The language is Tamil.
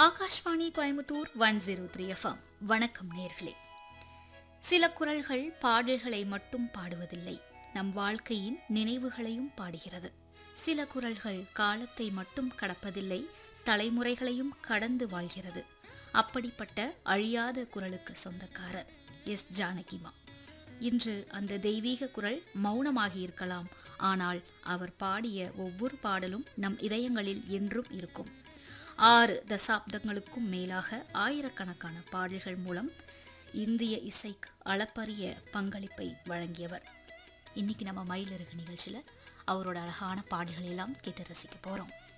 Akashvani Coimbatore one zero three FM வணக்கம் நேர்களே சில குரல்கள் பாடல்களை மட்டும் பாடுவதில்லை நம் வாழ்க்கையின் நினைவுகளையும் பாடுகிறது சில குரல்கள் காலத்தை மட்டும் கடப்பதில்லை தலைமுறைகளையும் கடந்து வாழ்கிறது அப்படிப்பட்ட அழியாத குரலுக்கு சொந்தக்காரர் எஸ் ஜானகிமா இன்று அந்த தெய்வீக குரல் மௌனமாகி இருக்கலாம் ஆனால் அவர் பாடிய ஒவ்வொரு பாடலும் நம் இதயங்களில் என்றும் இருக்கும் ஆறு தசாப்தங்களுக்கும் மேலாக ஆயிரக்கணக்கான பாடல்கள் மூலம் இந்திய இசைக்கு அளப்பரிய பங்களிப்பை வழங்கியவர் இன்னைக்கு நம்ம மயிலிறகு நிகழ்ச்சியில் அவரோட அழகான பாடல்களை எல்லாம் கேட்டு ரசிக்க போகிறோம்